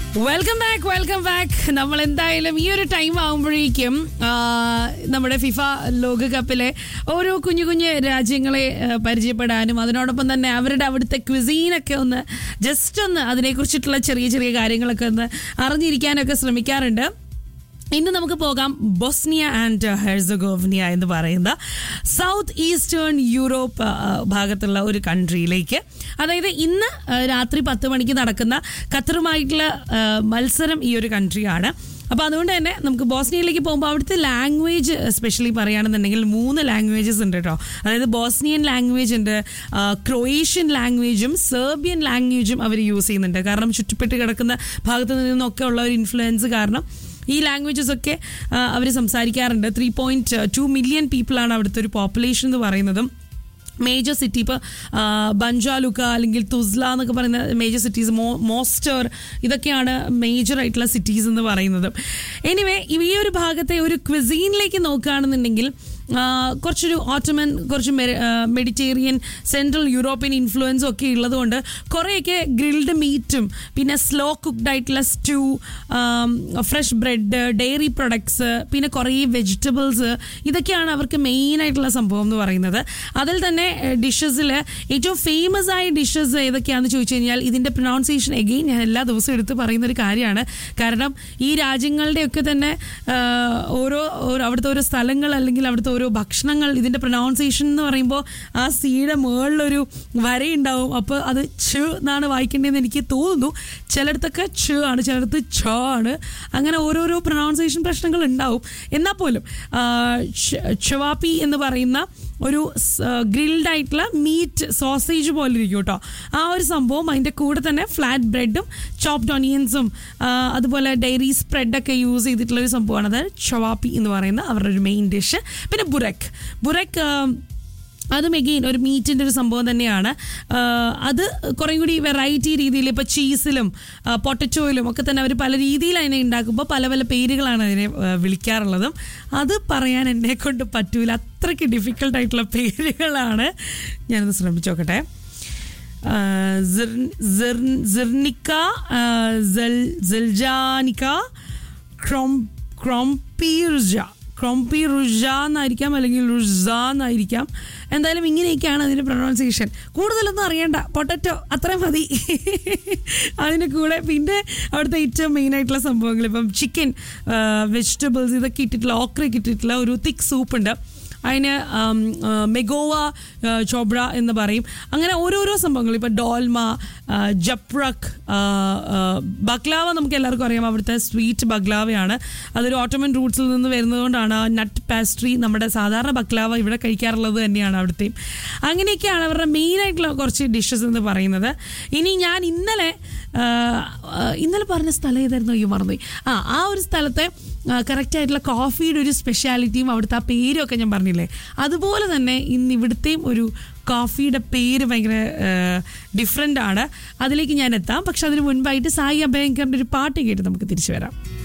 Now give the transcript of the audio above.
welcome back welcome back നമ്മൾ എന്തായാലും ഈ ഒരു ടൈം ആകുമ്പോഴേക്കും ആ, നമ്മുടെ ഫിഫ ലോകകപ്പിലെ ഓരോ കുഞ്ഞു കുഞ്ഞു രാജ്യങ്ങളെ ആ, പരിചയപ്പെടാനും അതിനോടൊപ്പം തന്നെ അവരുടെ അവിടുത്തെ ക്വിസീനൊക്കെ ഒന്ന് ജസ്റ്റ് ഒന്ന് അതിനെക്കുറിച്ചിട്ടുള്ള ചെറിയ ചെറിയ കാര്യങ്ങളൊക്കെ ഒന്ന് അറിഞ്ഞിരിക്കാനൊക്കെ ശ്രമിക്കാറുണ്ട് ഇന്ന് നമുക്ക് പോകാം ബൊസ്നിയ ആൻഡ് ഹെർസഗോവ്നിയ എന്ന് പറയുന്ന സൗത്ത് ഈസ്റ്റേൺ യൂറോപ്പ് ആ, ഭാഗത്തുള്ള ഒരു കൺട്രിയിലേക്ക് അതായത് ഇന്ന് ആ, രാത്രി പത്ത് മണിക്ക് നടക്കുന്ന ഖത്തറുമായിട്ടുള്ള ആ, മത്സരം ഈ ഒരു കൺട്രിയാണ് അപ്പോൾ അതുകൊണ്ട് തന്നെ നമുക്ക് ബോസ്നിയയിലേക്ക് പോകുമ്പോൾ അവിടുത്തെ ലാംഗ്വേജ് എസ്പെഷ്യലി പറയുകയാണെന്നുണ്ടെങ്കിൽ മൂന്ന് ലാംഗ്വേജസ് ഉണ്ട് കേട്ടോ അതായത് ബോസ്നിയൻ ലാംഗ്വേജ് ഉണ്ട് ആ, ക്രൊയേഷ്യൻ ലാംഗ്വേജും സെർബിയൻ ലാംഗ്വേജും അവർ യൂസ് ചെയ്യുന്നുണ്ട് കാരണം ചുറ്റുപ്പെട്ട് കിടക്കുന്ന ഭാഗത്ത് നിന്നൊക്കെ ഉള്ള ഒരു ഇൻഫ്ലുവൻസ് കാരണം ഈ ലാംഗ്വേജസ് ഒക്കെ അവർ സംസാരിക്കാറുണ്ട് ത്രീ പോയിന്റ് ടു മില്യൺ പീപ്പിളാണ് അവിടുത്തെ ഒരു പോപ്പുലേഷൻ എന്ന് പറയുന്നതും മേജർ സിറ്റി ഇപ്പോൾ ബഞ്ചാലുക്ക അല്ലെങ്കിൽ തുസ്ല എന്നൊക്കെ പറയുന്ന മേജർ സിറ്റീസ് മോ മോസ്റ്റർ ഇതൊക്കെയാണ് മേജർ ആയിട്ടുള്ള സിറ്റീസ് എന്ന് പറയുന്നത് എനിവേ ഈ ഒരു ഭാഗത്തെ ഒരു ക്വിസീനിലേക്ക് നോക്കുകയാണെന്നുണ്ടെങ്കിൽ ആ, കുറച്ചൊരു ഓട്ടമൻ കുറച്ച് മെഡിറ്റേറിയൻ സെൻട്രൽ യൂറോപ്യൻ ഇൻഫ്ലുവൻസും ഒക്കെ ഉള്ളതുകൊണ്ട് കുറേയൊക്കെ ഗ്രിൽഡ് മീറ്റും പിന്നെ സ്ലോ കുക്ക്ഡ് ആയിട്ടുള്ള stew fresh bread dairy products പിന്നെ കുറേ വെജിറ്റബിൾസ് ഇതൊക്കെയാണ് അവർക്ക് മെയിൻ ആയിട്ടുള്ള സംഭവം എന്ന് പറയുന്നത് അതിൽ തന്നെ ഡിഷസിൽ ഏറ്റവും ഫേമസ് ആയ ഡിഷസ് ഏതൊക്കെയാണെന്ന് ചോദിച്ചു കഴിഞ്ഞാൽ ഇതിൻ്റെ പ്രൊനൗൺസിയേഷൻ എഗെയിൻ ഞാൻ എല്ലാ ദിവസവും എടുത്ത് പറയുന്ന ഒരു കാര്യമാണ് കാരണം ഈ രാജ്യങ്ങളുടെയൊക്കെ തന്നെ ആ, ഓരോ ഓരോ അവിടുത്തെ ഓരോ സ്ഥലങ്ങൾ അല്ലെങ്കിൽ അവിടുത്തെ ഓരോ ഭക്ഷണങ്ങൾ ഇതിൻ്റെ പ്രൊനൗൺസിയേഷൻ എന്ന് പറയുമ്പോൾ ആ സീയുടെ മുകളിലൊരു വരയുണ്ടാവും അപ്പോൾ അത് ച് എന്നാണ് വായിക്കേണ്ടതെന്ന് എനിക്ക് തോന്നുന്നു ചിലയിടത്തൊക്കെ ച് ആണ് ചിലയിടത്ത് ഛ ആണ് അങ്ങനെ ഓരോരോ പ്രൊനൗൺസിയേഷൻ പ്രശ്നങ്ങൾ ഉണ്ടാവും എന്നാൽ പോലും ആ, ഷ- ഷവാപ്പി എന്ന് പറയുന്ന ഒരു ഗ്രിൽഡ് ആയിട്ടുള്ള മീറ്റ് സോസേജ് പോലെ ഇരിക്കും കേട്ടോ ആ ഒരു സംഭവം അതിൻ്റെ കൂടെ തന്നെ ഫ്ലാറ്റ് ബ്രെഡും ചോപ്ഡ് ഓണിയൻസും അതുപോലെ ഡയറി സ്പ്രെഡൊക്കെ യൂസ് ചെയ്തിട്ടുള്ള ഒരു സംഭവമാണ് അതായത് ഷവാപ്പി എന്ന് പറയുന്ന അവരുടെ ഒരു മെയിൻ ഡിഷ് പിന്നെ ബുറക് ബുറക് അതും എഗെയിൻ ഒരു മീറ്റിൻ്റെ ഒരു സംഭവം തന്നെയാണ് ആഹ് അത് കുറേ കൂടി വെറൈറ്റി രീതിയിൽ ഇപ്പോൾ ചീസിലും പൊട്ടറ്റോയിലും ഒക്കെ തന്നെ അവർ പല രീതിയിൽ അതിനെ ഉണ്ടാക്കുമ്പോൾ പല പല പേരുകളാണ് അതിനെ ആഹ് വിളിക്കാറുള്ളതും അത് പറയാൻ എന്നെ കൊണ്ട് പറ്റൂല അത്രയ്ക്ക് ഡിഫിക്കൽട്ട് ആയിട്ടുള്ള പേരുകളാണ് ഞാനത് ശ്രമിച്ചു നോക്കട്ടെ ആഹ് സിർ- സിർ- സിർനിക്ക ആഹ് സെൽ- സെൽജാനിക്ക ക്രോം ക്രോംപീർജ ക്രോംപി റുജ എന്നായിരിക്കാം അല്ലെങ്കിൽ റുസ എന്നായിരിക്കാം എന്തായാലും ഇങ്ങനെയൊക്കെയാണ് അതിൻ്റെ പ്രൊനൗൺസിയേഷൻ കൂടുതലൊന്നും അറിയണ്ട പൊട്ടറ്റോ അത്രയും മതി അതിന് കൂടെ പിന്നെ അവിടുത്തെ ഏറ്റവും മെയിൻ ആയിട്ടുള്ള സംഭവങ്ങൾ ഇപ്പം ചിക്കൻ വെജിറ്റബിൾസ് ഇതൊക്കെ ഇട്ടിട്ടുള്ള ഓക്രയൊക്കെ ഇട്ടിട്ടുള്ള ഒരു തിക്ക് സൂപ്പ് ഉണ്ട് അതിന് ആം, ആ, മെഗോവ ആ, ചോബ്ര എന്ന് പറയും അങ്ങനെ ഓരോരോ സംഭവങ്ങൾ ഇപ്പോൾ ഡോൽമ ആ, ജപ്രക് ആ, ആ, ബക്ലാവ നമുക്ക് എല്ലാവർക്കും അറിയാം അവിടുത്തെ സ്വീറ്റ് ബക്ലാവയാണ് അതൊരു ഓട്ടോമൻ റൂട്ട്സിൽ നിന്ന് വരുന്നതുകൊണ്ടാണ് ആ നട്ട് പാസ്ട്രി നമ്മുടെ സാധാരണ ബക്ലാവ ഇവിടെ കഴിക്കാറുള്ളത് തന്നെയാണ് അവിടുത്തെയും അങ്ങനെയൊക്കെയാണ് അവരുടെ മെയിനായിട്ടുള്ള കുറച്ച് ഡിഷസ് എന്ന് പറയുന്നത് ഇനി ഞാൻ ഇന്നലെ ആ, ആ, ഇന്നലെ പറഞ്ഞ സ്ഥലം ഏതായിരുന്നു ഈ മറന്നുപോയി ആ ആ ഒരു സ്ഥലത്തെ കറക്റ്റ് ആയിട്ടുള്ള കോഫിയുടെ ഒരു സ്പെഷ്യാലിറ്റിയും അവിടുത്തെ ആ പേരും ഒക്കെ ഞാൻ പറഞ്ഞില്ലേ അതുപോലെ തന്നെ ഇന്ന് ഇവിടുത്തെയും ഒരു കോഫിയുടെ പേര് ഭയങ്കര ഡിഫറെൻ്റ് ആണ് അതിലേക്ക് ഞാൻ എത്താം പക്ഷെ അതിന് മുൻപായിട്ട് സായി അഭയങ്കറിൻ്റെ ഒരു പാട്ട് കേട്ട് നമുക്ക് തിരിച്ചു വരാം